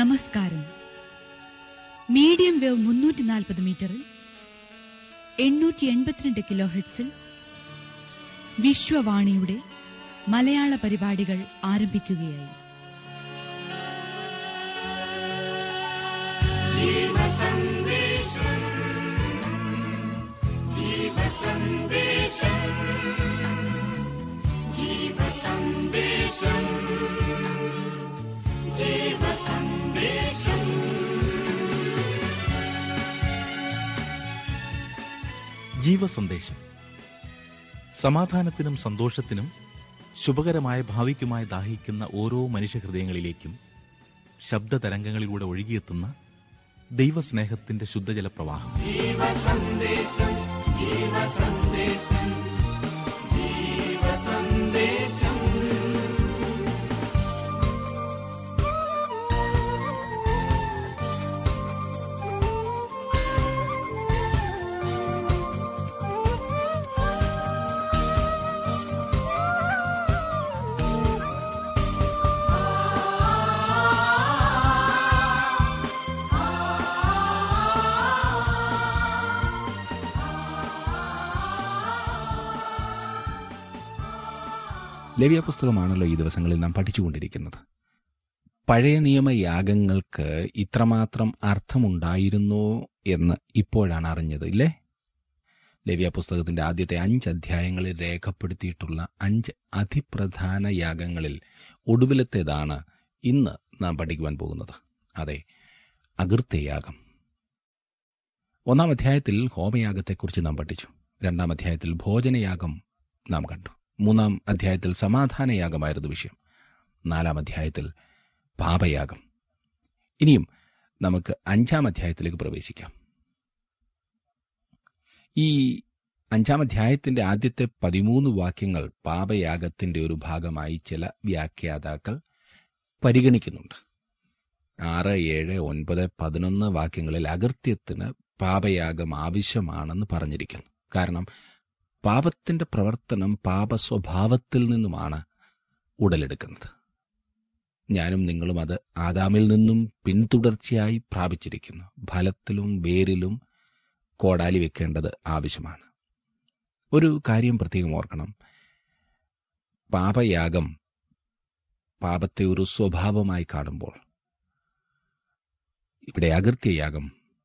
നമസ്കാരം medium wave മുന്നൂറ്റി നാൽപ്പത് മീറ്ററിൽ എണ്ണൂറ്റി എൺപത്തിരണ്ട് കിലോ ഹെഡ്സിൽ വിശ്വവാണിയുടെ മലയാള പരിപാടികൾ ആരംഭിക്കുകയായി ജീവസന്ദേശം സമാധാനത്തിനും സന്തോഷത്തിനും ശുഭകരമായ ഭാവിക്കുമായി ദാഹിക്കുന്ന ഓരോ മനുഷ്യഹൃദയങ്ങളിലേക്കും ശബ്ദതരംഗങ്ങളിലൂടെ ഒഴുകിയെത്തുന്ന ദൈവസ്നേഹത്തിന്റെ ശുദ്ധജല പ്രവാഹം ലേവ്യ പുസ്തകമാണല്ലോ ഈ ദിവസങ്ങളിൽ നാം പഠിച്ചുകൊണ്ടിരിക്കുന്നത് പഴയ നിയമ യാഗങ്ങൾക്ക് ഇത്രമാത്രം അർത്ഥമുണ്ടായിരുന്നോ എന്ന് ഇപ്പോഴാണ് അറിഞ്ഞത് ഇല്ലേ ലേവ്യ പുസ്തകത്തിന്റെ ആദ്യത്തെ അഞ്ച് അധ്യായങ്ങളിൽ രേഖപ്പെടുത്തിയിട്ടുള്ള അഞ്ച് അതിപ്രധാന യാഗങ്ങളിൽ ഒടുവിലത്തേതാണ് ഇന്ന് നാം പഠിക്കുവാൻ പോകുന്നത് അതെ അകൃത്യയാഗം ഒന്നാം അധ്യായത്തിൽ ഹോമയാഗത്തെക്കുറിച്ച് നാം പഠിച്ചു രണ്ടാം അധ്യായത്തിൽ ഭോജനയാഗം നാം കണ്ടു മൂന്നാം അധ്യായത്തിൽ സമാധാനയാഗമായിരുന്നു വിഷയം നാലാം അധ്യായത്തിൽ പാപയാഗം ഇനിയും നമുക്ക് അഞ്ചാം അധ്യായത്തിലേക്ക് പ്രവേശിക്കാം ഈ അഞ്ചാം അധ്യായത്തിന്റെ ആദ്യത്തെ പതിമൂന്ന് വാക്യങ്ങൾ പാപയാഗത്തിന്റെ ഒരു ഭാഗമായി ചില വ്യാഖ്യാതാക്കൾ പരിഗണിക്കുന്നുണ്ട് ആറ് ഏഴ് ഒൻപത് പതിനൊന്ന് വാക്യങ്ങളിൽ അകൃത്യത്തിന് പാപയാഗം ആവശ്യമാണെന്ന് പറഞ്ഞിരിക്കുന്നു കാരണം പാപത്തിന്റെ പ്രവർത്തനം പാപ സ്വഭാവത്തിൽ നിന്നുമാണ് ഉടലെടുക്കുന്നത് ഞാനും നിങ്ങളും അത് ആദാമിൽ നിന്നും പിന്തുടർച്ചയായി പ്രാപിച്ചിരിക്കുന്നു ഫലത്തിലും വേരിലും കോടാലി വെക്കേണ്ടത് ആവശ്യമാണ് ഒരു കാര്യം പ്രത്യേകം ഓർക്കണം പാപയാഗം പാപത്തെ ഒരു സ്വഭാവമായി കാണുമ്പോൾ ഇവിടെ അകൃത്യയാഗം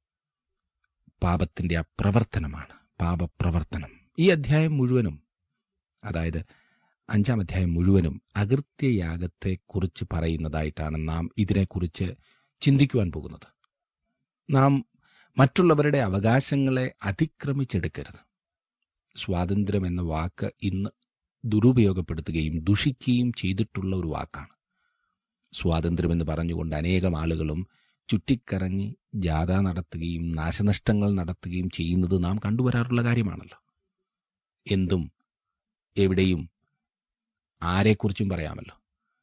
പാപത്തിന്റെ അപ്രവർത്തനമാണ് പാപപ്രവർത്തനം ഈ അധ്യായം മുഴുവനും അതായത് അഞ്ചാം അധ്യായം മുഴുവനും അകൃത്യയാഗത്തെക്കുറിച്ച് പറയുന്നതായിട്ടാണ് നാം ഇതിനെക്കുറിച്ച് ചിന്തിക്കുവാൻ പോകുന്നത് നാം മറ്റുള്ളവരുടെ അവകാശങ്ങളെ അതിക്രമിച്ചെടുക്കരുത് സ്വാതന്ത്ര്യം എന്ന വാക്ക് ഇന്ന് ദുരുപയോഗപ്പെടുത്തുകയും ദുഷിക്കുകയും ചെയ്തിട്ടുള്ള ഒരു വാക്കാണ് സ്വാതന്ത്ര്യമെന്ന് പറഞ്ഞുകൊണ്ട് അനേകം ആളുകളും ചുറ്റിക്കറങ്ങി ജാഥ നടത്തുകയും നാശനഷ്ടങ്ങൾ നടത്തുകയും ചെയ്യുന്നത് നാം കണ്ടുവരാറുള്ള കാര്യമാണല്ലോ എന്തും എവിടെയും ആരെക്കുറിച്ചും പറയാമല്ലോ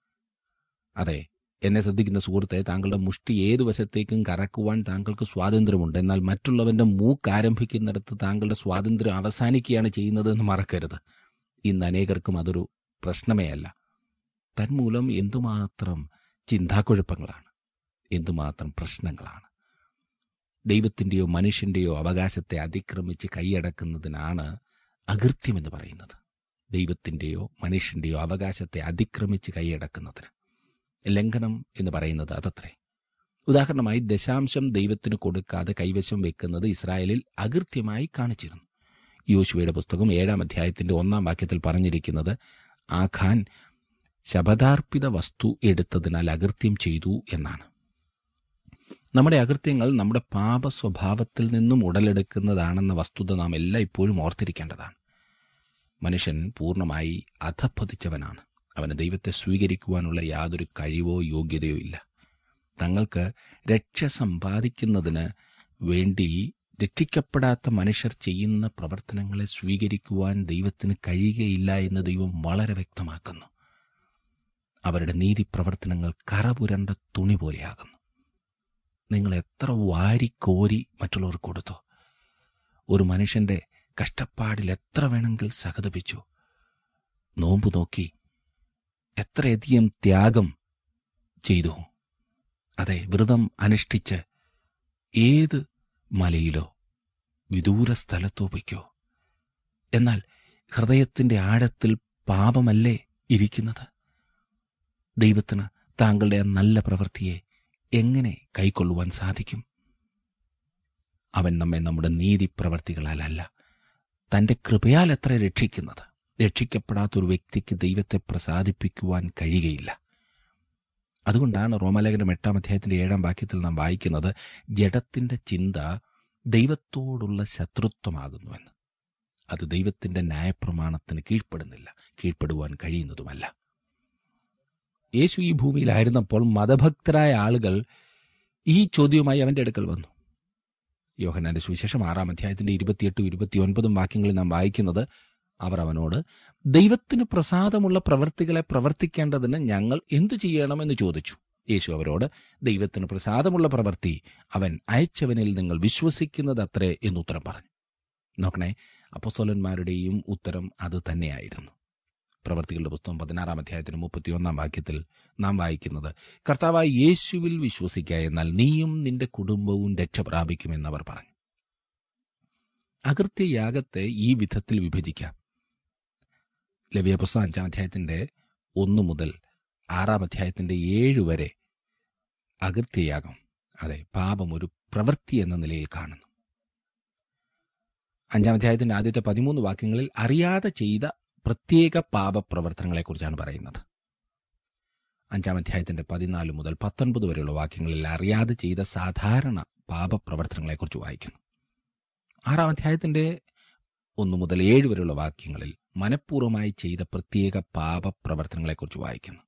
അതെ എന്നെ ശ്രദ്ധിക്കുന്ന സുഹൃത്തെ താങ്കളുടെ മുഷ്ടി ഏതു വശത്തേക്കും കറക്കുവാൻ താങ്കൾക്ക് സ്വാതന്ത്ര്യമുണ്ട് എന്നാൽ മറ്റുള്ളവന്റെ മൂക്ക് ആരംഭിക്കുന്നിടത്ത് താങ്കളുടെ സ്വാതന്ത്ര്യം അവസാനിക്കുകയാണ് ചെയ്യുന്നതെന്ന് മറക്കരുത് ഇന്ന് അനേകർക്കും അതൊരു പ്രശ്നമേ അല്ല തന്മൂലം എന്തുമാത്രം ചിന്താക്കുഴപ്പങ്ങളാണ് എന്തുമാത്രം പ്രശ്നങ്ങളാണ് ദൈവത്തിന്റെയോ മനുഷ്യന്റെയോ അവകാശത്തെ അതിക്രമിച്ച് കൈയടക്കുന്നതിനാണ് അകൃത്യമെന്ന് പറയുന്നത് ദൈവത്തിന്റെയോ മനുഷ്യന്റെയോ അവകാശത്തെ അതിക്രമിച്ച് കൈയടക്കുന്നതിന് ലംഘനം എന്ന് പറയുന്നത് അതത്രേ ഉദാഹരണമായി ദശാംശം ദൈവത്തിന് കൊടുക്കാതെ കൈവശം വെക്കുന്നത് ഇസ്രായേലിൽ അകൃത്യമായി കാണിച്ചിരുന്നു യോശുവയുടെ പുസ്തകം ഏഴാം അധ്യായത്തിന്റെ ഒന്നാം വാക്യത്തിൽ പറഞ്ഞിരിക്കുന്നത് ആ ഖാൻ ശബദാർപ്പിത വസ്തു എടുത്തതിനാൽ അകൃത്യം ചെയ്തു എന്നാണ് നമ്മുടെ അകൃത്യങ്ങൾ നമ്മുടെ പാപ സ്വഭാവത്തിൽ നിന്നും ഉടലെടുക്കുന്നതാണെന്ന വസ്തുത നാം എല്ലാം ഇപ്പോഴും ഓർത്തിരിക്കേണ്ടതാണ് മനുഷ്യൻ പൂർണ്ണമായി അധപ്പതിച്ചവനാണ് അവന് ദൈവത്തെ സ്വീകരിക്കുവാനുള്ള യാതൊരു കഴിവോ യോഗ്യതയോ ഇല്ല തങ്ങൾക്ക് രക്ഷ സമ്പാദിക്കുന്നതിന് വേണ്ടി രക്ഷിക്കപ്പെടാത്ത മനുഷ്യർ ചെയ്യുന്ന പ്രവർത്തനങ്ങളെ സ്വീകരിക്കുവാൻ ദൈവത്തിന് കഴിയുകയില്ല എന്ന് ദൈവം വളരെ വ്യക്തമാക്കുന്നു അവരുടെ നീതി പ്രവർത്തനങ്ങൾ കറപുരണ്ട തുണി പോലെയാകുന്നു നിങ്ങൾ എത്ര വാരിക്കോരി മറ്റുള്ളവർക്ക് കൊടുത്തോ ഒരു മനുഷ്യന്റെ കഷ്ടപ്പാടിൽ എത്ര വേണമെങ്കിൽ സഹതപിച്ചു നോമ്പ് നോക്കി എത്രയധികം ത്യാഗം ചെയ്തു അതെ വ്രതം അനുഷ്ഠിച്ച് ഏത് മലയിലോ വിദൂര സ്ഥലത്തോ വയ്ക്കോ എന്നാൽ ഹൃദയത്തിന്റെ ആഴത്തിൽ പാപമല്ലേ ഇരിക്കുന്നത് ദൈവത്തിന് താങ്കളുടെ ആ നല്ല പ്രവൃത്തിയെ എങ്ങനെ കൈക്കൊള്ളുവാൻ സാധിക്കും അവൻ നമ്മെ നമ്മുടെ നീതി പ്രവർത്തികളാലല്ല തന്റെ കൃപയാൽ എത്ര രക്ഷിക്കുന്നത് രക്ഷിക്കപ്പെടാത്ത ഒരു വ്യക്തിക്ക് ദൈവത്തെ പ്രസാദിപ്പിക്കുവാൻ കഴിയുകയില്ല അതുകൊണ്ടാണ് റോമാലേഖനം എട്ടാം അധ്യായത്തിന്റെ ഏഴാം വാക്യത്തിൽ നാം വായിക്കുന്നത് ജഡത്തിന്റെ ചിന്ത ദൈവത്തോടുള്ള ശത്രുത്വമാകുന്നുവെന്ന് അത് ദൈവത്തിന്റെ ന്യായപ്രമാണത്തിന് കീഴ്പ്പെടുന്നില്ല കീഴ്പ്പെടുവാൻ കഴിയുന്നതുമല്ല യേശു ഈ ഭൂമിയിലായിരുന്നപ്പോൾ മതഭക്തരായ ആളുകൾ ഈ ചോദ്യവുമായി അവന്റെ അടുക്കൽ വന്നു യോഹനാന്റെ സുവിശേഷം ആറാം അധ്യായത്തിന്റെ ഇരുപത്തിയെട്ടും ഇരുപത്തിയൊൻപതും വാക്യങ്ങളിൽ നാം വായിക്കുന്നത് അവർ അവനോട് ദൈവത്തിന് പ്രസാദമുള്ള പ്രവൃത്തികളെ പ്രവർത്തിക്കേണ്ടതിന് ഞങ്ങൾ എന്തു ചെയ്യണമെന്ന് ചോദിച്ചു യേശു അവരോട് ദൈവത്തിന് പ്രസാദമുള്ള പ്രവൃത്തി അവൻ അയച്ചവനിൽ നിങ്ങൾ വിശ്വസിക്കുന്നത് അത്രേ എന്നുത്തരം പറഞ്ഞു നോക്കണേ അപ്പസ്തോലന്മാരുടെയും ഉത്തരം അത് തന്നെയായിരുന്നു പ്രവർത്തികളുടെ പുസ്തകം പതിനാറാം അധ്യായത്തിന് മുപ്പത്തിയൊന്നാം വാക്യത്തിൽ നാം വായിക്കുന്നത് കർത്താവായ യേശുവിൽ വിശ്വസിക്കുക എന്നാൽ നീയും നിന്റെ കുടുംബവും രക്ഷ പ്രാപിക്കുമെന്ന് അവർ പറഞ്ഞു അകൃത്യയാഗത്തെ ഈ വിധത്തിൽ വിഭജിക്കാം ലവ്യ പുസ്തകം അഞ്ചാം അധ്യായത്തിന്റെ ഒന്ന് മുതൽ ആറാം അധ്യായത്തിന്റെ ഏഴ് വരെ അകൃത്യയാഗം അതെ പാപം ഒരു പ്രവൃത്തി എന്ന നിലയിൽ കാണുന്നു അഞ്ചാം അധ്യായത്തിന്റെ ആദ്യത്തെ പതിമൂന്ന് വാക്യങ്ങളിൽ അറിയാതെ ചെയ്ത പ്രത്യേക പാപപ്രവർത്തനങ്ങളെക്കുറിച്ചാണ് പറയുന്നത് അഞ്ചാം അധ്യായത്തിന്റെ പതിനാല് മുതൽ പത്തൊൻപത് വരെയുള്ള വാക്യങ്ങളിൽ അറിയാതെ ചെയ്ത സാധാരണ പാപപ്രവർത്തനങ്ങളെക്കുറിച്ച് വായിക്കുന്നു ആറാം അധ്യായത്തിന്റെ ഒന്ന് മുതൽ ഏഴ് വരെയുള്ള വാക്യങ്ങളിൽ മനഃപൂർവ്വമായി ചെയ്ത പ്രത്യേക പാപപ്രവർത്തനങ്ങളെക്കുറിച്ച് വായിക്കുന്നു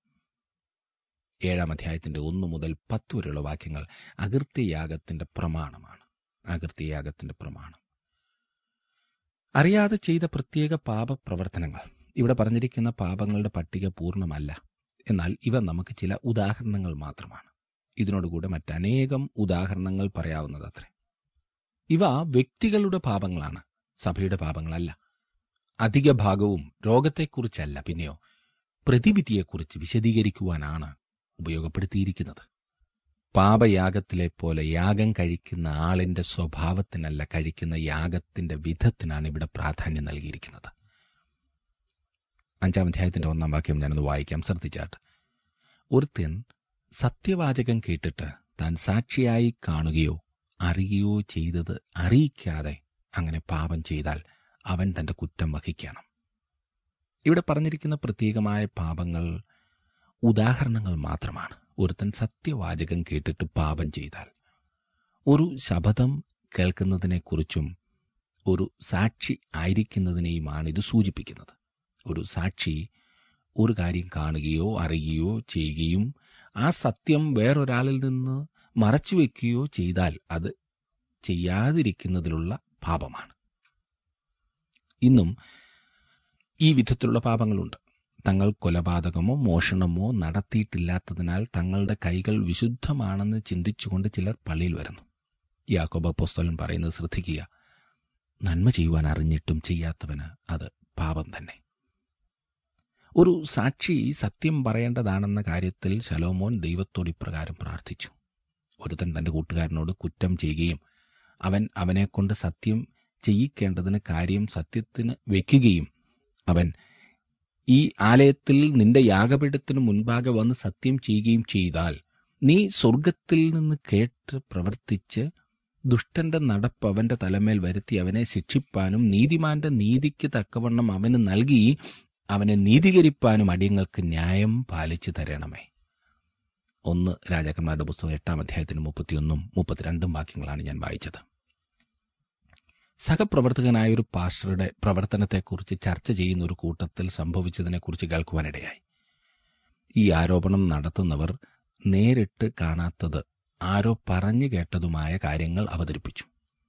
ഏഴാം അധ്യായത്തിന്റെ ഒന്ന് മുതൽ പത്ത് വരെയുള്ള വാക്യങ്ങൾ അകൃത്യയാഗത്തിന്റെ പ്രമാണമാണ് അകൃത്യയാഗത്തിന്റെ പ്രമാണം അറിയാതെ ചെയ്ത പ്രത്യേക പാപപ്രവർത്തനങ്ങൾ ഇവിടെ പറഞ്ഞിരിക്കുന്ന പാപങ്ങളുടെ പട്ടിക പൂർണ്ണമല്ല എന്നാൽ ഇവ നമുക്ക് ചില ഉദാഹരണങ്ങൾ മാത്രമാണ് ഇതിനോടുകൂടെ മറ്റനേകം ഉദാഹരണങ്ങൾ പറയാവുന്നതത്രേ ഇവ വ്യക്തികളുടെ പാപങ്ങളാണ് സഭയുടെ പാപങ്ങളല്ല അധിക ഭാഗവും രോഗത്തെക്കുറിച്ചല്ല പിന്നെയോ പ്രതിവിധിയെക്കുറിച്ച് വിശദീകരിക്കുവാനാണ് ഉപയോഗപ്പെടുത്തിയിരിക്കുന്നത് പാപയാഗത്തിലെ പോലെ യാഗം കഴിക്കുന്ന ആളിന്റെ സ്വഭാവത്തിനല്ല കഴിക്കുന്ന യാഗത്തിന്റെ വിധത്തിനാണ് ഇവിടെ പ്രാധാന്യം നൽകിയിരിക്കുന്നത് അഞ്ചാം അധ്യായത്തിന്റെ ഒന്നാം വാക്യം ഞാനൊന്ന് വായിക്കാം ശ്രദ്ധിച്ചാട്ട് ഒരുത്തൻ സത്യവാചകം കേട്ടിട്ട് താൻ സാക്ഷിയായി കാണുകയോ അറിയുകയോ ചെയ്തത് അറിയിക്കാതെ അങ്ങനെ പാപം ചെയ്താൽ അവൻ തന്റെ കുറ്റം വഹിക്കണം ഇവിടെ പറഞ്ഞിരിക്കുന്ന പ്രത്യേകമായ പാപങ്ങൾ ഉദാഹരണങ്ങൾ മാത്രമാണ് ഒരുത്തൻ സത്യവാചകം കേട്ടിട്ട് പാപം ചെയ്താൽ ഒരു ശപഥം കേൾക്കുന്നതിനെക്കുറിച്ചും ഒരു സാക്ഷി ആയിരിക്കുന്നതിനെയുമാണ് ഇത് സൂചിപ്പിക്കുന്നത് ഒരു സാക്ഷി ഒരു കാര്യം കാണുകയോ അറിയുകയോ ചെയ്യുകയും ആ സത്യം വേറൊരാളിൽ നിന്ന് മറച്ചുവെക്കുകയോ ചെയ്താൽ അത് ചെയ്യാതിരിക്കുന്നതിലുള്ള പാപമാണ് ഇന്നും ഈ വിധത്തിലുള്ള പാപങ്ങളുണ്ട് തങ്ങൾ കൊലപാതകമോ മോഷണമോ നടത്തിയിട്ടില്ലാത്തതിനാൽ തങ്ങളുടെ കൈകൾ വിശുദ്ധമാണെന്ന് ചിന്തിച്ചുകൊണ്ട് ചിലർ പള്ളിയിൽ വരുന്നു യാക്കോബ പോസ്തോലൻ പറയുന്നത് ശ്രദ്ധിക്കുക നന്മ ചെയ്യുവാൻ അറിഞ്ഞിട്ടും ചെയ്യാത്തവന് അത് പാപം തന്നെ ഒരു സാക്ഷി സത്യം പറയേണ്ടതാണെന്ന കാര്യത്തിൽ ശലോമോൻ ദൈവത്തോട് ഇപ്രകാരം പ്രാർത്ഥിച്ചു ഒരുത്തൻ തന്റെ കൂട്ടുകാരനോട് കുറ്റം ചെയ്യുകയും അവൻ അവനെക്കൊണ്ട് സത്യം ചെയ്യിക്കേണ്ടതിന് കാര്യം സത്യത്തിന് വയ്ക്കുകയും അവൻ ഈ ആലയത്തിൽ നിന്റെ യാഗപീഠത്തിന് മുൻപാകെ വന്ന് സത്യം ചെയ്യുകയും ചെയ്താൽ നീ സ്വർഗത്തിൽ നിന്ന് കേട്ട് പ്രവർത്തിച്ച് ദുഷ്ടന്റെ നടപ്പ് അവന്റെ തലമേൽ വരുത്തി അവനെ ശിക്ഷിപ്പാനും നീതിമാന്റെ നീതിക്ക് തക്കവണ്ണം അവന് നൽകി അവനെ നീതീകരിപ്പാനും അടിയങ്ങൾക്ക് ന്യായം പാലിച്ചു തരണമേ ഒന്ന് രാജാക്കന്മാരുടെ പുസ്തകം എട്ടാം അധ്യായത്തിന് മുപ്പത്തിയൊന്നും മുപ്പത്തിരണ്ടും വാക്യങ്ങളാണ് ഞാൻ വായിച്ചത് സഹപ്രവർത്തകനായ ഒരു പാസ്റ്ററുടെ പ്രവർത്തനത്തെക്കുറിച്ച് ചർച്ച ചെയ്യുന്ന ഒരു കൂട്ടത്തിൽ സംഭവിച്ചതിനെക്കുറിച്ച് കേൾക്കുവാനിടയായി ഈ ആരോപണം നടത്തുന്നവർ നേരിട്ട് കാണാത്തത് ആരോ പറഞ്ഞു കേട്ടതുമായ കാര്യങ്ങൾ അവതരിപ്പിച്ചു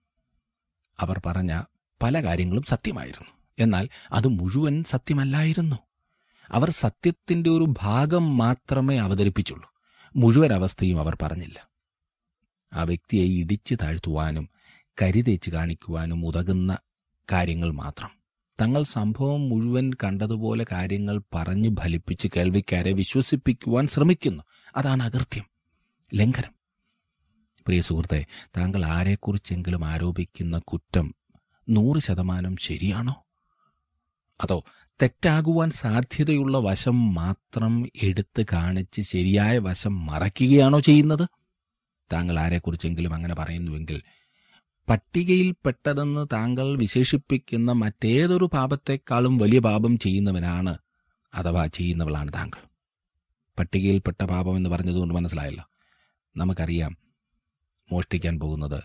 അവർ പറഞ്ഞ പല കാര്യങ്ങളും സത്യമായിരുന്നു എന്നാൽ അത് മുഴുവൻ സത്യമല്ലായിരുന്നു അവർ സത്യത്തിന്റെ ഒരു ഭാഗം മാത്രമേ അവതരിപ്പിച്ചുള്ളൂ മുഴുവൻ അവസ്ഥയും അവർ പറഞ്ഞില്ല ആ വ്യക്തിയെ ഇടിച്ചു താഴ്ത്തുവാനും കരിതേച്ച് കാണിക്കുവാനും ഉതകുന്ന കാര്യങ്ങൾ മാത്രം തങ്ങൾ സംഭവം മുഴുവൻ കണ്ടതുപോലെ കാര്യങ്ങൾ പറഞ്ഞു ഫലിപ്പിച്ച് കേൾവിക്കാരെ വിശ്വസിപ്പിക്കുവാൻ ശ്രമിക്കുന്നു അതാണ് അകൃത്യം ലംഘനം പ്രിയ സുഹൃത്തെ താങ്കൾ ആരെക്കുറിച്ചെങ്കിലും ആരോപിക്കുന്ന കുറ്റം നൂറ് ശതമാനം ശരിയാണോ അതോ തെറ്റാകുവാൻ സാധ്യതയുള്ള വശം മാത്രം എടുത്ത് കാണിച്ച് ശരിയായ വശം മറയ്ക്കുകയാണോ ചെയ്യുന്നത് താങ്കൾ ആരെക്കുറിച്ചെങ്കിലും അങ്ങനെ പറയുന്നുവെങ്കിൽ പട്ടികയിൽപ്പെട്ടതെന്ന് താങ്കൾ വിശേഷിപ്പിക്കുന്ന മറ്റേതൊരു പാപത്തെക്കാളും വലിയ പാപം ചെയ്യുന്നവനാണ് അഥവാ ചെയ്യുന്നവളാണ് താങ്കൾ പട്ടികയിൽപ്പെട്ട പാപം എന്ന് പറഞ്ഞതുകൊണ്ട് മനസ്സിലായല്ലോ നമുക്കറിയാം മോഷ്ടിക്കാൻ പോകുന്നത്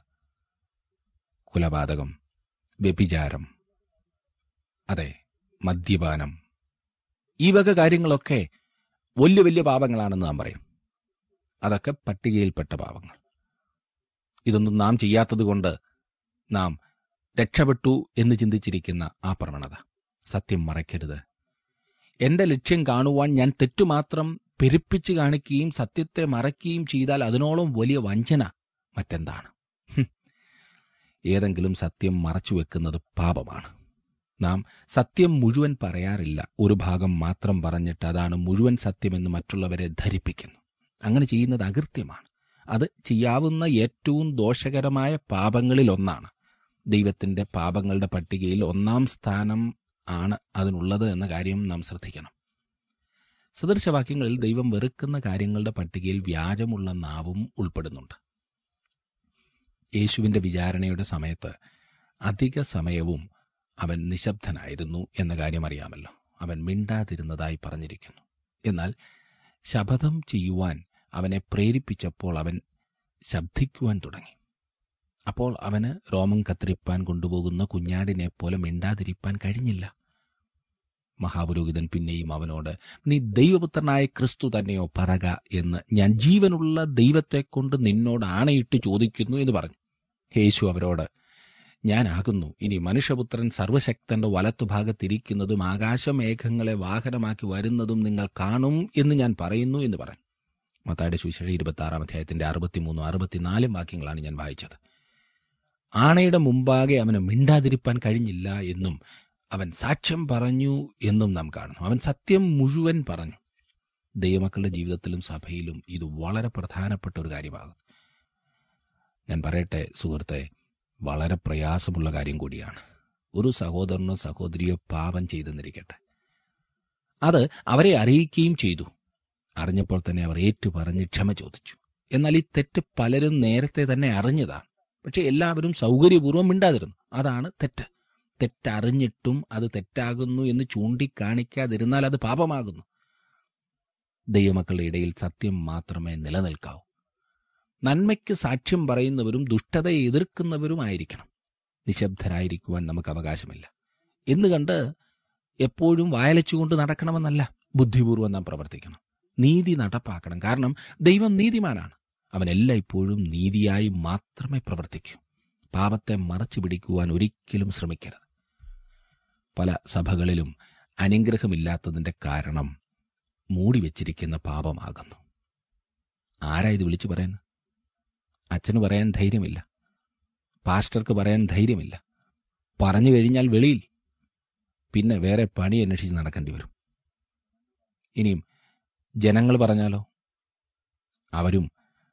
കുലപാതകം വ്യഭിചാരം അതെ മദ്യപാനം ഈ വക കാര്യങ്ങളൊക്കെ വലിയ വലിയ പാപങ്ങളാണെന്ന് നാം പറയും അതൊക്കെ പട്ടികയിൽപ്പെട്ട പാപങ്ങൾ ഇതൊന്നും നാം ചെയ്യാത്തത് കൊണ്ട് നാം രക്ഷപ്പെട്ടു എന്ന് ചിന്തിച്ചിരിക്കുന്ന ആ പ്രവണത സത്യം മറയ്ക്കരുത് എന്റെ ലക്ഷ്യം കാണുവാൻ ഞാൻ തെറ്റുമാത്രം പെരുപ്പിച്ച് കാണിക്കുകയും സത്യത്തെ മറയ്ക്കുകയും ചെയ്താൽ അതിനോളം വലിയ വഞ്ചന മറ്റെന്താണ് ഹും. ഏതെങ്കിലും സത്യം മറച്ചു വെക്കുന്നത് പാപമാണ് നാം സത്യം മുഴുവൻ പറയാറില്ല ഒരു ഭാഗം മാത്രം പറഞ്ഞിട്ട് അതാണ് മുഴുവൻ സത്യമെന്ന് മറ്റുള്ളവരെ ധരിപ്പിക്കുന്നു അങ്ങനെ ചെയ്യുന്നത് അകൃത്യമാണ് അത് ചെയ്യാവുന്ന ഏറ്റവും ദോഷകരമായ പാപങ്ങളിൽ ഒന്നാണ് ദൈവത്തിന്റെ പാപങ്ങളുടെ പട്ടികയിൽ ഒന്നാം സ്ഥാനം ആണ് അതിനുള്ളത് എന്ന കാര്യം നാം ശ്രദ്ധിക്കണം സദൃശവാക്യങ്ങളിൽ ദൈവം വെറുക്കുന്ന കാര്യങ്ങളുടെ പട്ടികയിൽ വ്യാജമുള്ള നാവും ഉൾപ്പെടുന്നുണ്ട് യേശുവിന്റെ വിചാരണയുടെ സമയത്ത് അധിക സമയവും അവൻ നിശബ്ദനായിരുന്നു എന്ന കാര്യം അറിയാമല്ലോ അവൻ മിണ്ടാതിരുന്നതായി പറഞ്ഞിരിക്കുന്നു എന്നാൽ ശപഥം ചെയ്യുവാൻ അവനെ പ്രേരിപ്പിച്ചപ്പോൾ അവൻ ശബ്ദിക്കുവാൻ തുടങ്ങി അപ്പോൾ അവന് രോമം കത്തിരിപ്പാൻ കൊണ്ടുപോകുന്ന കുഞ്ഞാടിനെ പോലെ മിണ്ടാതിരിപ്പാൻ കഴിഞ്ഞില്ല മഹാപുരോഹിതൻ പിന്നെയും അവനോട് നീ ദൈവപുത്രനായ ക്രിസ്തു തന്നെയോ പറക എന്ന് ഞാൻ ജീവനുള്ള ദൈവത്തെക്കൊണ്ട് നിന്നോട് ആണയിട്ട് ചോദിക്കുന്നു എന്ന് പറഞ്ഞു യേശു അവരോട് ഞാനാകുന്നു ഇനി മനുഷ്യപുത്രൻ സർവശക്തന്റെ വലത്തുഭാഗത്തിരിക്കുന്നതും ആകാശമേഘങ്ങളെ വാഹനമാക്കി വരുന്നതും നിങ്ങൾ കാണും എന്ന് ഞാൻ പറയുന്നു എന്ന് പറഞ്ഞു മത്തായുടെ സുവിശേഷം ഇരുപത്തി ആറാം അധ്യായത്തിന്റെ അറുപത്തിമൂന്നും അറുപത്തിനാലും വാക്യങ്ങളാണ് ഞാൻ വായിച്ചത് ആണയുടെ മുമ്പാകെ അവന് മിണ്ടാതിരിപ്പാൻ കഴിഞ്ഞില്ല എന്നും അവൻ സാക്ഷ്യം പറഞ്ഞു എന്നും നാം കാണുന്നു അവൻ സത്യം മുഴുവൻ പറഞ്ഞു ദൈവമക്കളുടെ ജീവിതത്തിലും സഭയിലും ഇത് വളരെ പ്രധാനപ്പെട്ട ഒരു കാര്യമാകും ഞാൻ പറയട്ടെ സുഹൃത്തെ വളരെ പ്രയാസമുള്ള കാര്യം കൂടിയാണ് ഒരു സഹോദരനോ സഹോദരിയോ പാപം ചെയ്തെന്നിരിക്കട്ടെ അത് അവരെ അറിയിക്കുകയും ചെയ്തു അറിഞ്ഞപ്പോൾ തന്നെ അവർ ഏറ്റുപറഞ്ഞ് ക്ഷമ ചോദിച്ചു എന്നാൽ ഈ തെറ്റ് പലരും നേരത്തെ തന്നെ അറിഞ്ഞതാണ് പക്ഷെ എല്ലാവരും സൗകര്യപൂർവ്വം മിണ്ടാതിരുന്നു അതാണ് തെറ്റ് തെറ്ററിഞ്ഞിട്ടും അത് തെറ്റാകുന്നു എന്ന് ചൂണ്ടിക്കാണിക്കാതിരുന്നാൽ അത് പാപമാകുന്നു ദൈവമക്കളുടെ ഇടയിൽ സത്യം മാത്രമേ നിലനിൽക്കാവൂ നന്മയ്ക്ക് സാക്ഷ്യം പറയുന്നവരും ദുഷ്ടതയെ എതിർക്കുന്നവരുമായിരിക്കണം നിശബ്ദരായിരിക്കുവാൻ നമുക്ക് അവകാശമില്ല എന്ന് കണ്ട് എപ്പോഴും വായലച്ചുകൊണ്ട് നടക്കണമെന്നല്ല ബുദ്ധിപൂർവ്വം നാം പ്രവർത്തിക്കണം നീതി നടപ്പാക്കണം കാരണം ദൈവം നീതിമാനാണ് അവൻ എല്ലായ്പ്പോഴും നീതിയായി മാത്രമേ പ്രവർത്തിക്കൂ പാപത്തെ മറച്ചു പിടിക്കുവാൻ ഒരിക്കലും ശ്രമിക്കരുത് പല സഭകളിലും അനുഗ്രഹമില്ലാത്തതിന്റെ കാരണം മൂടിവെച്ചിരിക്കുന്ന പാപമാകുന്നു ആരാ ഇത് വിളിച്ചു പറയുന്നത് അച്ഛന് പറയാൻ ധൈര്യമില്ല പാസ്റ്റർക്ക് പറയാൻ ധൈര്യമില്ല പറഞ്ഞു കഴിഞ്ഞാൽ വെളിയിൽ പിന്നെ വേറെ പണി അന്വേഷിച്ച് നടക്കേണ്ടി വരും ഇനിയും ജനങ്ങൾ പറഞ്ഞാലോ അവരും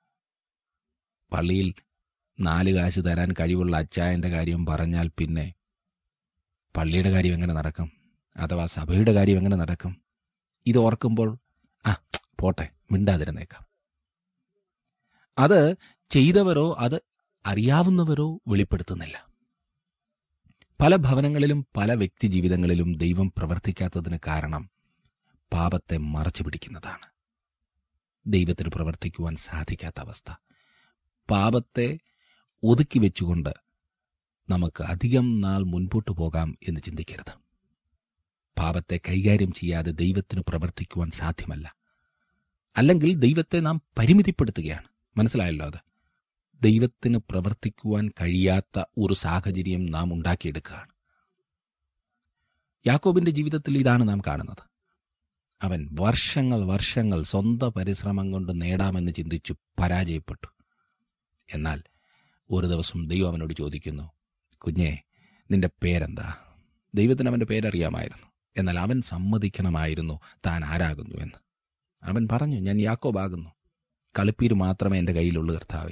പള്ളിയിൽ നാല് കാശ് തരാൻ കഴിവുള്ള അച്ചായന്റെ കാര്യം പറഞ്ഞാൽ പിന്നെ പള്ളിയുടെ കാര്യം എങ്ങനെ നടക്കും അഥവാ സഭയുടെ കാര്യം എങ്ങനെ നടക്കും ഇത് ഓർക്കുമ്പോൾ ആ പോട്ടെ മിണ്ടാതിരുന്നേക്കാം അത് ചെയ്തവരോ അത് അറിയാവുന്നവരോ വെളിപ്പെടുത്തുന്നില്ല പല ഭവനങ്ങളിലും പല വ്യക്തി ജീവിതങ്ങളിലും ദൈവം പ്രവർത്തിക്കാത്തതിന് കാരണം പാപത്തെ മറച്ചു പിടിക്കുന്നതാണ് ദൈവത്തിന് പ്രവർത്തിക്കുവാൻ സാധിക്കാത്ത അവസ്ഥ പാപത്തെ ഒതുക്കി വെച്ചുകൊണ്ട് നമുക്ക് അധികം നാൾ മുൻപോട്ട് പോകാം എന്ന് ചിന്തിക്കരുത് പാപത്തെ കൈകാര്യം ചെയ്യാതെ ദൈവത്തിന് പ്രവർത്തിക്കുവാൻ സാധ്യമല്ല അല്ലെങ്കിൽ ദൈവത്തെ നാം പരിമിതിപ്പെടുത്തുകയാണ് മനസ്സിലായല്ലോ അത് ദൈവത്തിന് പ്രവർത്തിക്കുവാൻ കഴിയാത്ത ഒരു സാഹചര്യം നാം ഉണ്ടാക്കിയെടുക്കുകയാണ് യാക്കോബിന്റെ ജീവിതത്തിൽ ഇതാണ് നാം കാണുന്നത് അവൻ വർഷങ്ങൾ വർഷങ്ങൾ സ്വന്തം പരിശ്രമം കൊണ്ട് നേടാമെന്ന് ചിന്തിച്ചു പരാജയപ്പെട്ടു എന്നാൽ ഒരു ദിവസം ദൈവം അവനോട് ചോദിക്കുന്നു കുഞ്ഞെ നിന്റെ പേരെന്താ ദൈവത്തിന് അവന്റെ പേരറിയാമായിരുന്നു എന്നാൽ അവൻ സമ്മതിക്കണമായിരുന്നു താൻ ആരാകുന്നു എന്ന് അവൻ പറഞ്ഞു ഞാൻ യാക്കോബാകുന്നു കളിപ്പീര് മാത്രമേ എൻ്റെ കയ്യിലുള്ളൂ കർത്താവേ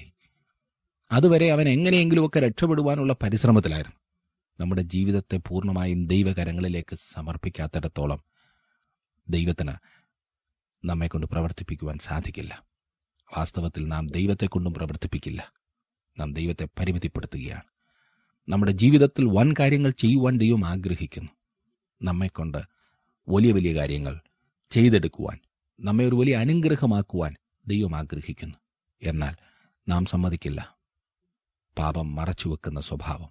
അതുവരെ അവൻ എങ്ങനെയെങ്കിലുമൊക്കെ രക്ഷപ്പെടുവാനുള്ള പരിശ്രമത്തിലായിരുന്നു നമ്മുടെ ജീവിതത്തെ പൂർണ്ണമായും ദൈവകരങ്ങളിലേക്ക് സമർപ്പിക്കാത്തിടത്തോളം ദൈവത്തിന് നമ്മെ കൊണ്ട് പ്രവർത്തിപ്പിക്കുവാൻ സാധിക്കില്ല വാസ്തവത്തിൽ നാം ദൈവത്തെ കൊണ്ടും പ്രവർത്തിപ്പിക്കില്ല നാം ദൈവത്തെ പരിമിതിപ്പെടുത്തുകയാണ് നമ്മുടെ ജീവിതത്തിൽ വൻ കാര്യങ്ങൾ ചെയ്യുവാൻ ദൈവം ആഗ്രഹിക്കുന്നു നമ്മെക്കൊണ്ട് വലിയ വലിയ കാര്യങ്ങൾ ചെയ്തെടുക്കുവാൻ നമ്മെ ഒരു വലിയ അനുഗ്രഹമാക്കുവാൻ ദൈവം ആഗ്രഹിക്കുന്നു എന്നാൽ നാം സമ്മതിക്കില്ല പാപം മറച്ചുവെക്കുന്ന സ്വഭാവം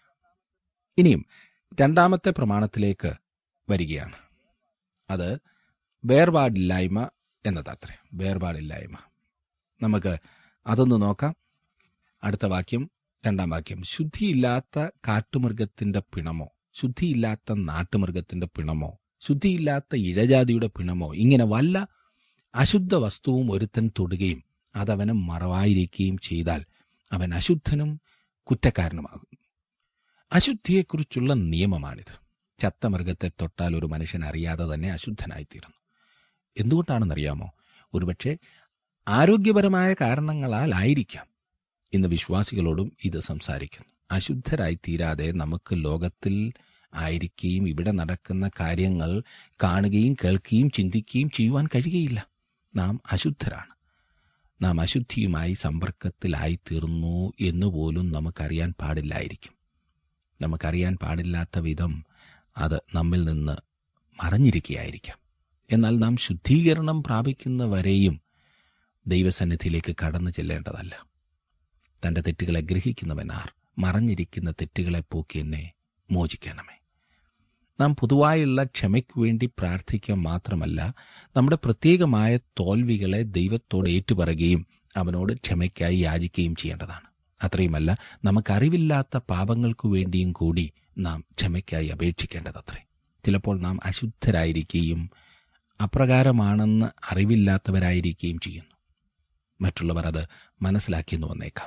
ഇനിയും രണ്ടാമത്തെ പ്രമാണത്തിലേക്ക് വരികയാണ് അത് വേർപാടില്ലായ്മ എന്നതത്രേ വേർപാടില്ലായ്മ നമുക്ക് അതൊന്ന് നോക്കാം അടുത്ത വാക്യം രണ്ടാം വാക്യം ശുദ്ധിയില്ലാത്ത കാട്ടുമൃഗത്തിന്റെ പിണമോ ശുദ്ധിയില്ലാത്ത നാട്ടുമൃഗത്തിന്റെ പിണമോ ശുദ്ധിയില്ലാത്ത ഇഴജാതിയുടെ പിണമോ ഇങ്ങനെ വല്ല അശുദ്ധ വസ്തുവും ഒരുത്തൻ തൊടുകയും അതവന് മറവായിരിക്കുകയും ചെയ്താൽ അവൻ അശുദ്ധനും കുറ്റക്കാരനുമാകും അശുദ്ധിയെക്കുറിച്ചുള്ള നിയമമാണിത് ചത്ത മൃഗത്തെ തൊട്ടാൽ ഒരു മനുഷ്യൻ അറിയാതെ തന്നെ അശുദ്ധനായിത്തീരുന്നു എന്തുകൊണ്ടാണെന്നറിയാമോ ഒരുപക്ഷെ ആരോഗ്യപരമായ കാരണങ്ങളാൽ ആയിരിക്കാം ഇന്ന് വിശ്വാസികളോടും ഇത് സംസാരിക്കുന്നു അശുദ്ധരായി തീരാതെ നമുക്ക് ലോകത്തിൽ ആയിരിക്കുകയും ഇവിടെ നടക്കുന്ന കാര്യങ്ങൾ കാണുകയും കേൾക്കുകയും ചിന്തിക്കുകയും ചെയ്യുവാൻ കഴിയുകയില്ല നാം അശുദ്ധരാണ് നാം അശുദ്ധിയുമായി സമ്പർക്കത്തിലായി തീർന്നു എന്നുപോലും നമുക്കറിയാൻ പാടില്ലായിരിക്കും നമുക്കറിയാൻ പാടില്ലാത്ത വിധം അത് നമ്മിൽ നിന്ന് മറഞ്ഞിരിക്കുകയായിരിക്കാം എന്നാൽ നാം ശുദ്ധീകരണം പ്രാപിക്കുന്നവരെയും ദൈവസന്നിധിയിലേക്ക് കടന്നു ചെല്ലേണ്ടതല്ല തന്റെ തെറ്റുകളെ ഗ്രഹിക്കുന്നവനാർ മറഞ്ഞിരിക്കുന്ന തെറ്റുകളെ പോക്കി എന്നെ മോചിക്കണമേ നാം പൊതുവായുള്ള ക്ഷമയ്ക്കു വേണ്ടി പ്രാർത്ഥിക്കുക മാത്രമല്ല നമ്മുടെ പ്രത്യേകമായ തോൽവികളെ ദൈവത്തോട് ഏറ്റുപറയുകയും അവനോട് ക്ഷമയ്ക്കായി യാചിക്കുകയും ചെയ്യേണ്ടതാണ് അത്രയുമല്ല നമുക്കറിവില്ലാത്ത പാപങ്ങൾക്കു വേണ്ടിയും കൂടി നാം ക്ഷമയ്ക്കായി അപേക്ഷിക്കേണ്ടതത്രേ ചിലപ്പോൾ നാം അശുദ്ധരായിരിക്കുകയും അപ്രകാരമാണെന്ന് അറിവില്ലാത്തവരായിരിക്കുകയും ചെയ്യുന്നു മറ്റുള്ളവർ അത് മനസ്സിലാക്കിയെന്ന് വന്നേക്കാം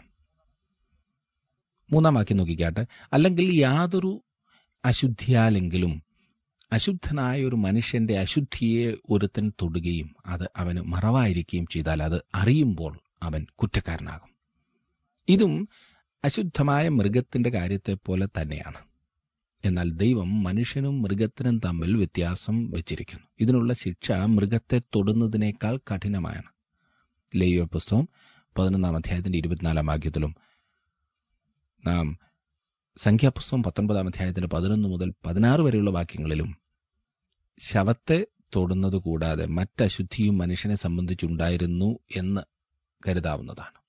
മൂന്നാം വാക്യം നോക്കിക്കാട്ടെ അല്ലെങ്കിൽ യാതൊരു അശുദ്ധിയാലെങ്കിലും അശുദ്ധനായ ഒരു മനുഷ്യന്റെ അശുദ്ധിയെ ഒരുത്തൻ തൊടുകയും അത് അവന് മറവായിരിക്കുകയും ചെയ്താൽ അത് അറിയുമ്പോൾ അവൻ കുറ്റക്കാരനാകും ഇതും അശുദ്ധമായ മൃഗത്തിന്റെ കാര്യത്തെ പോലെ തന്നെയാണ് എന്നാൽ ദൈവം മനുഷ്യനും മൃഗത്തിനും തമ്മിൽ വ്യത്യാസം വെച്ചിരിക്കുന്നു ഇതിനുള്ള ശിക്ഷ മൃഗത്തെ തൊടുന്നതിനേക്കാൾ കഠിനമാണ് ലേയോ പുസ്തകം പതിനൊന്നാം അധ്യായത്തിന്റെ ഇരുപത്തിനാലാം വാക്യത്തിലും നാം സംഖ്യാപുസ്തകം പത്തൊൻപതാം അധ്യായത്തിന്റെ പതിനൊന്ന് മുതൽ പതിനാറ് വരെയുള്ള വാക്യങ്ങളിലും ശവത്തെ തൊടുന്നത് കൂടാതെ മറ്റശുദ്ധിയും മനുഷ്യനെ സംബന്ധിച്ചുണ്ടായിരുന്നു എന്ന് കരുതാവുന്നതാണ്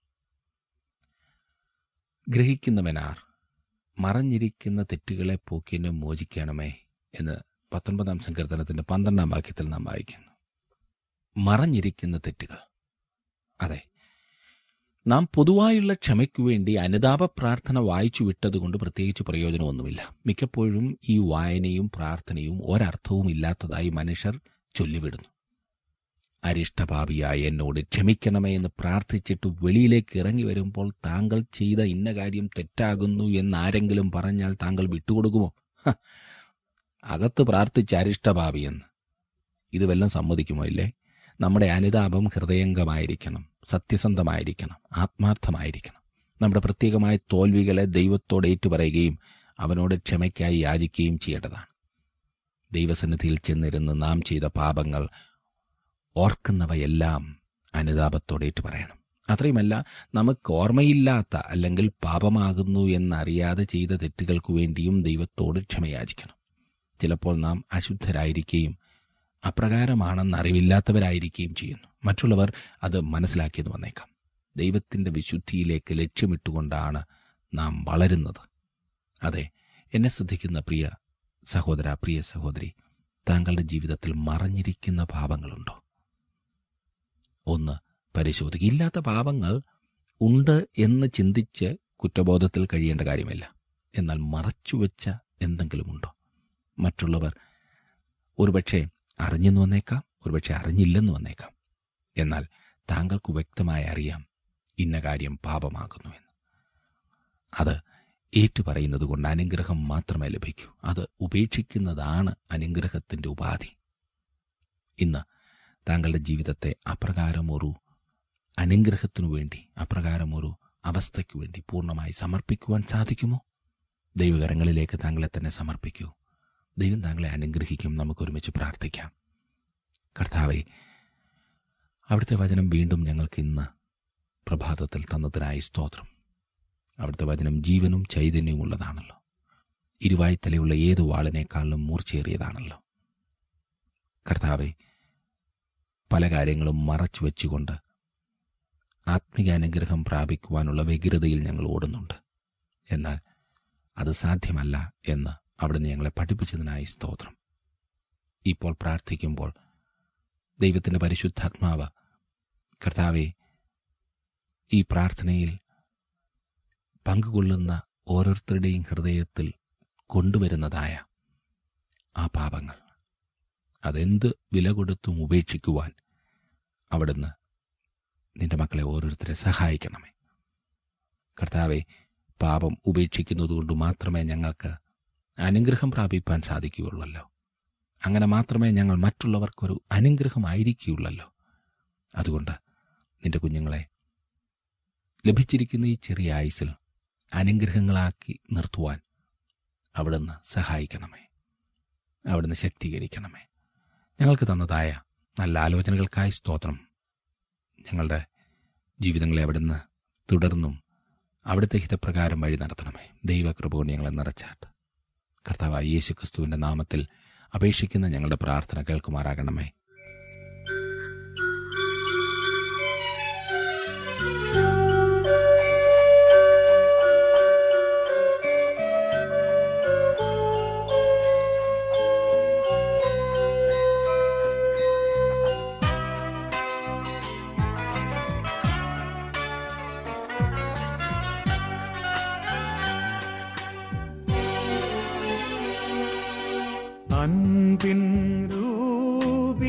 ഗ്രഹിക്കുന്നവനാർ മറഞ്ഞിരിക്കുന്ന തെറ്റുകളെ പോക്കിനെ മോചിക്കണമേ എന്ന് പത്തൊൻപതാം സങ്കീർത്തനത്തിന്റെ പന്ത്രണ്ടാം വാക്യത്തിൽ നാം വായിക്കുന്നു മറഞ്ഞിരിക്കുന്ന തെറ്റുകൾ അതെ നാം പൊതുവായുള്ള ക്ഷമയ്ക്കു വേണ്ടി അനുതാപ പ്രാർത്ഥന വായിച്ചു വിട്ടതുകൊണ്ട് പ്രത്യേകിച്ച് പ്രയോജനമൊന്നുമില്ല മിക്കപ്പോഴും ഈ വായനയും പ്രാർത്ഥനയും ഒരർത്ഥവും ഇല്ലാത്തതായി മനുഷ്യർ ചൊല്ലിവിടുന്നു അരിഷ്ടപാപിയായ എന്നോട് ക്ഷമിക്കണമേ എന്ന് പ്രാർത്ഥിച്ചിട്ട് വെളിയിലേക്ക് ഇറങ്ങി വരുമ്പോൾ താങ്കൾ ചെയ്ത ഇന്ന കാര്യം തെറ്റാകുന്നു എന്ന് ആരെങ്കിലും പറഞ്ഞാൽ താങ്കൾ വിട്ടുകൊടുക്കുമോ ഹ, അകത്ത് പ്രാർത്ഥിച്ച അരിഷ്ടപാപിയെന്ന് ഇത് വല്ലതും സമ്മതിക്കുമോ ഇല്ലേ നമ്മുടെ അനുതാപം ഹൃദയംഗമായിരിക്കണം സത്യസന്ധമായിരിക്കണം ആത്മാർത്ഥമായിരിക്കണം നമ്മുടെ പ്രത്യേകമായ തോൽവികളെ ദൈവത്തോട് ഏറ്റുപറയുകയും അവനോട് ക്ഷമയ്ക്കായി യാചിക്കുകയും ചെയ്യേണ്ടതാണ് ദൈവസന്നിധിയിൽ ചെന്നിരുന്ന് നാം ചെയ്ത പാപങ്ങൾ ഓർക്കുന്നവയെല്ലാം അനുതാപത്തോടെ ഏറ്റുപറയണം അത്രയുമല്ല നമുക്ക് ഓർമ്മയില്ലാത്ത അല്ലെങ്കിൽ പാപമാകുന്നു എന്നറിയാതെ ചെയ്ത തെറ്റുകൾക്കു വേണ്ടിയും ദൈവത്തോട് ക്ഷമയാചിക്കണം ചിലപ്പോൾ നാം അശുദ്ധരായിരിക്കുകയും അപ്രകാരമാണെന്ന് അറിവില്ലാത്തവരായിരിക്കുകയും ചെയ്യുന്നു മറ്റുള്ളവർ അത് മനസ്സിലാക്കിയെന്ന് വന്നേക്കാം ദൈവത്തിന്റെ വിശുദ്ധിയിലേക്ക് ലക്ഷ്യമിട്ടുകൊണ്ടാണ് നാം വളരുന്നത് അതെ എന്നെ ശ്രദ്ധിക്കുന്ന പ്രിയ സഹോദര പ്രിയ സഹോദരി താങ്കളുടെ ജീവിതത്തിൽ മറഞ്ഞിരിക്കുന്ന പാപങ്ങളുണ്ടോ ഒന്ന് പരിശോധിക്കുക ഇല്ലാത്ത പാപങ്ങൾ ഉണ്ട് എന്ന് ചിന്തിച്ച് കുറ്റബോധത്തിൽ കഴിയേണ്ട കാര്യമില്ല എന്നാൽ മറച്ചുവെച്ച എന്തെങ്കിലുമുണ്ടോ മറ്റുള്ളവർ ഒരുപക്ഷെ അറിഞ്ഞെന്ന് വന്നേക്കാം ഒരുപക്ഷെ അറിഞ്ഞില്ലെന്ന് വന്നേക്കാം എന്നാൽ താങ്കൾക്ക് വ്യക്തമായി അറിയാം ഇന്ന കാര്യം പാപമാകുന്നു എന്ന് അത് ഏറ്റുപറയുന്നത് കൊണ്ട് അനുഗ്രഹം മാത്രമേ ലഭിക്കൂ അത് ഉപേക്ഷിക്കുന്നതാണ് അനുഗ്രഹത്തിന്റെ ഉപാധി ഇന്ന് താങ്കളുടെ ജീവിതത്തെ അപ്രകാരം ഒരു അനുഗ്രഹത്തിനു വേണ്ടി അപ്രകാരം ഒരു അവസ്ഥയ്ക്കു വേണ്ടി പൂർണ്ണമായി സമർപ്പിക്കുവാൻ സാധിക്കുമോ ദൈവകരങ്ങളിലേക്ക് താങ്കളെ തന്നെ സമർപ്പിക്കൂ ദൈവം താങ്കളെ അനുഗ്രഹിക്കും നമുക്ക് ഒരുമിച്ച് പ്രാർത്ഥിക്കാം കർത്താവെ അവിടുത്തെ വചനം വീണ്ടും ഞങ്ങൾക്ക് ഇന്ന് പ്രഭാതത്തിൽ തന്നതിനായി സ്തോത്രം അവിടുത്തെ വചനം ജീവനും ചൈതന്യവും ഉള്ളതാണല്ലോ ഇരുവായ്ത്തലയുള്ള ഏതു വാളിനേക്കാളും മൂർച്ചയേറിയതാണല്ലോ കർത്താവെ പല കാര്യങ്ങളും മറച്ചു വെച്ചുകൊണ്ട് ആത്മീയ അനുഗ്രഹം പ്രാപിക്കുവാനുള്ള വ്യഗ്രതയിൽ ഞങ്ങൾ ഓടുന്നുണ്ട് എന്നാൽ അത് സാധ്യമല്ല എന്ന് അവിടുന്ന് ഞങ്ങളെ പഠിപ്പിച്ചതിനായി സ്തോത്രം ഇപ്പോൾ പ്രാർത്ഥിക്കുമ്പോൾ ദൈവത്തിൻ്റെ പരിശുദ്ധാത്മാവ് കർത്താവെ ഈ പ്രാർത്ഥനയിൽ പങ്കുകൊള്ളുന്ന ഓരോരുത്തരുടെയും ഹൃദയത്തിൽ കൊണ്ടുവരുന്നതായ ആ പാപങ്ങൾ അതെന്ത് വില കൊടുത്തും ഉപേക്ഷിക്കുവാൻ അവിടുന്ന് നിന്റെ മക്കളെ ഓരോരുത്തരെ സഹായിക്കണമേ കർത്താവെ പാപം ഉപേക്ഷിക്കുന്നതുകൊണ്ട് മാത്രമേ ഞങ്ങൾക്ക് അനുഗ്രഹം പ്രാപിപ്പാൻ സാധിക്കുകയുള്ളല്ലോ അങ്ങനെ മാത്രമേ ഞങ്ങൾ മറ്റുള്ളവർക്കൊരു അനുഗ്രഹമായിരിക്കുകയുള്ളല്ലോ അതുകൊണ്ട് നിന്റെ കുഞ്ഞുങ്ങളെ ലഭിച്ചിരിക്കുന്ന ഈ ചെറിയ ആയുസിൽ അനുഗ്രഹങ്ങളാക്കി നിർത്തുവാൻ അവിടുന്ന് സഹായിക്കണമേ അവിടുന്ന് ശക്തീകരിക്കണമേ ഞങ്ങൾക്ക് തന്നതായ നല്ല ആലോചനകൾക്കായി സ്തോത്രം ഞങ്ങളുടെ ജീവിതങ്ങളെ അവിടുന്ന് തുടർന്നും അവിടുത്തെ ഹിതപ്രകാരം വഴി നടത്തണമേ ദൈവകൃപ കൊണ്ട് ഞങ്ങളെ നിറച്ചാട്ട് കർത്താവായ യേശു ക്രിസ്തുവിന്റെ നാമത്തിൽ അപേക്ഷിക്കുന്ന ഞങ്ങളുടെ പ്രാർത്ഥന കേൾക്കുമാറാകണമേ അൻപിൻ രൂപിയേശുനാഥ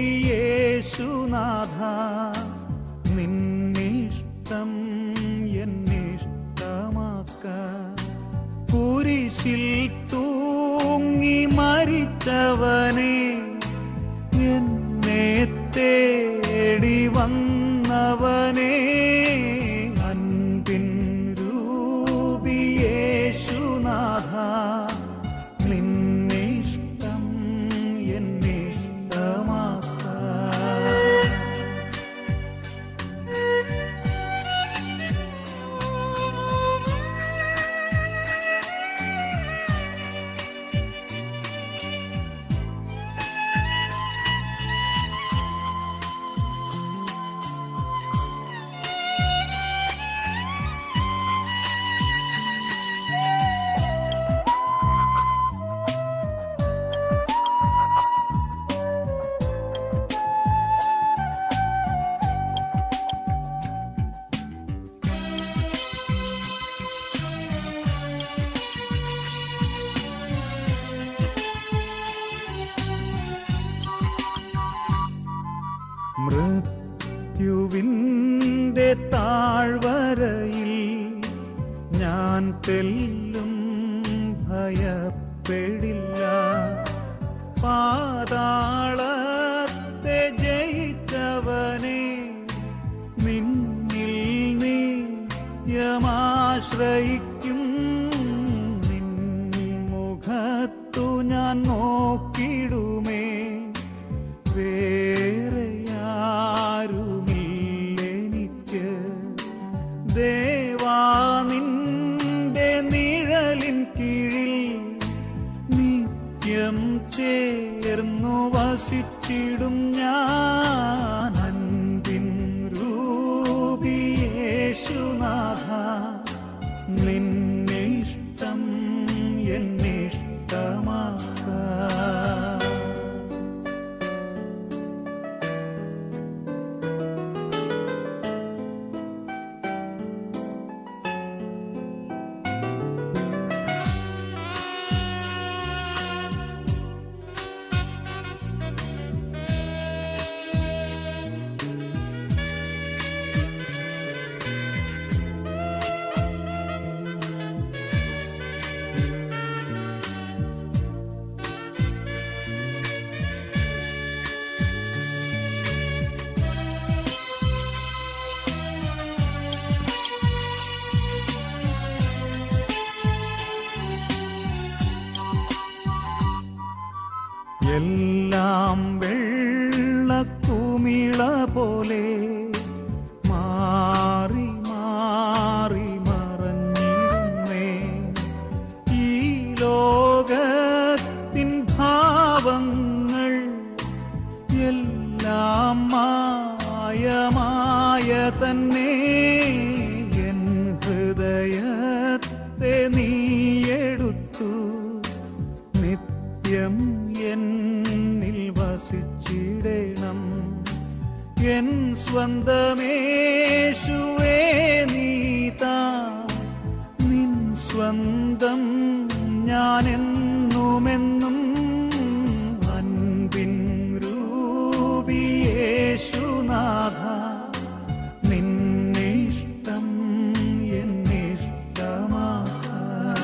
നിന്നിഷ്ടം എന്നിഷ്ടമാക്ക കുരിശിൽ തൂങ്ങി മരിച്ചവനെ എന്നെ തേടി വന്നവനെ അൻപിൻ രൂപിയേശുനാഥ നിന്നിഷ്ടം എന്നിഷ്ടമാക്ക മൃത്യുവിൻ്റെ താഴ്വരയിൽ ഞാൻ തെല്ലും ഭയപ്പെടില്ല പാതാളത്തെ ജയിച്ചവനെ നിന്നിൽ നിത്യമാശ്രയിക്കും നിൻ മുഖത്തു ഞാൻ നോക്കിടുമേ വേറെയാരുമില്ലെനിക്ക് ദേവാ നിന്റെ നിഴലിൻ കീഴിൽ നിത്യം ചേർന്നു വസിച്ചിടും ഞാൻ അൻപിൻ രൂപിയേശുനാഥ നിന്നിഷ്ടം എന്നിഷ്ടമാക്ക എല്ലാം വെള്ളക്കുമിള പോലെ മാറി മാറി മറഞ്ഞിരുന്നേ ഈ ലോകത്തിൻ ഭാവങ്ങൾ എല്ലാം മായമായ തന്നെ എൻ ഹൃദയത്തെ നീയെടുത്തു നിത്യം എന്നിൽ വസിച്ചിടണം എൻ സ്വന്തമേശുവേ നീതാ നിൻ സ്വന്തം ഞാൻ എന്നുമെന്നും അൻപിൻ രൂപിയേശുനാഥ നിന്നിഷ്ടം എന്നിഷ്ടമാകാം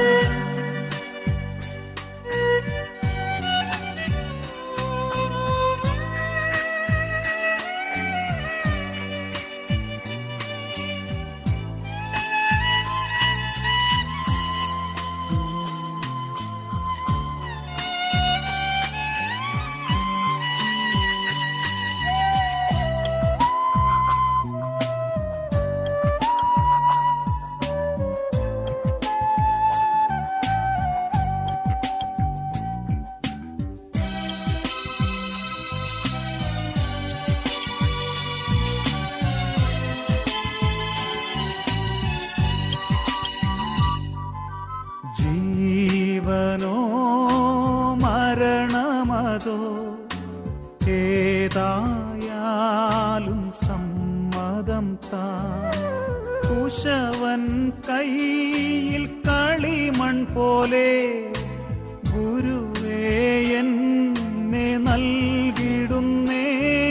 ജീവനോ മരണമതോ ഏതായാലും സമ്മതം താ കുശവൻ കയ്യിൽ കളിമൺ പോലെ ഗുരുവേ എന്നെ നൽകിടുന്നേ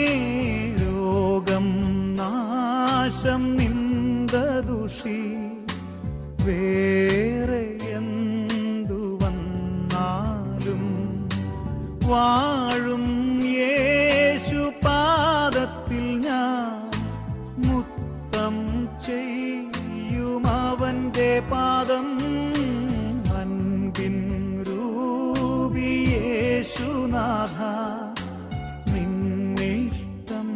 രോഗം നാശം നിന്ദദുഷി വേറെ എന്തു വന്നാലും വാഴും യേശു പാദത്തിൽ ഞാൻ മുത്തം ചെയ്യും അവന്റെ പാദം അൻപിൻ രൂപിയേശുനാഥ നിന്നിഷ്ടം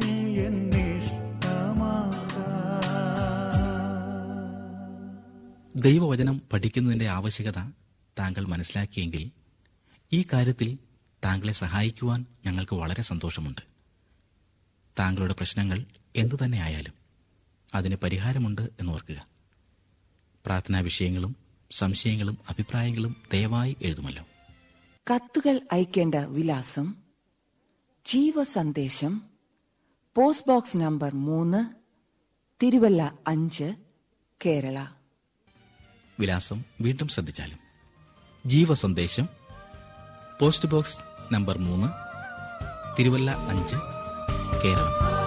എന്നിഷ്ടമാകാം ദൈവവചനം പഠിക്കുന്നതിന്റെ ആവശ്യകത താങ്കൾ മനസ്സിലാക്കിയെങ്കിൽ ഈ കാര്യത്തിൽ താങ്കളെ സഹായിക്കുവാൻ ഞങ്ങൾക്ക് വളരെ സന്തോഷമുണ്ട് താങ്കളുടെ പ്രശ്നങ്ങൾ എന്തു തന്നെ ആയാലും അതിന് പരിഹാരമുണ്ട് എന്ന് ഓർക്കുക പ്രാർത്ഥനാ വിഷയങ്ങളും സംശയങ്ങളും അഭിപ്രായങ്ങളും ദയവായി എഴുതുമല്ലോ കത്തുകൾ അയക്കേണ്ട വിലാസം ജീവസന്ദേശം പോസ്റ്റ് ബോക്സ് നമ്പർ മൂന്ന് തിരുവല്ല അഞ്ച് കേരള വിലാസം വീണ്ടും ശ്രദ്ധിച്ചാലും ജീവസന്ദേശം പോസ്റ്റ് ബോക്സ് നമ്പർ മൂന്ന് തിരുവല്ല അഞ്ച് കേരളം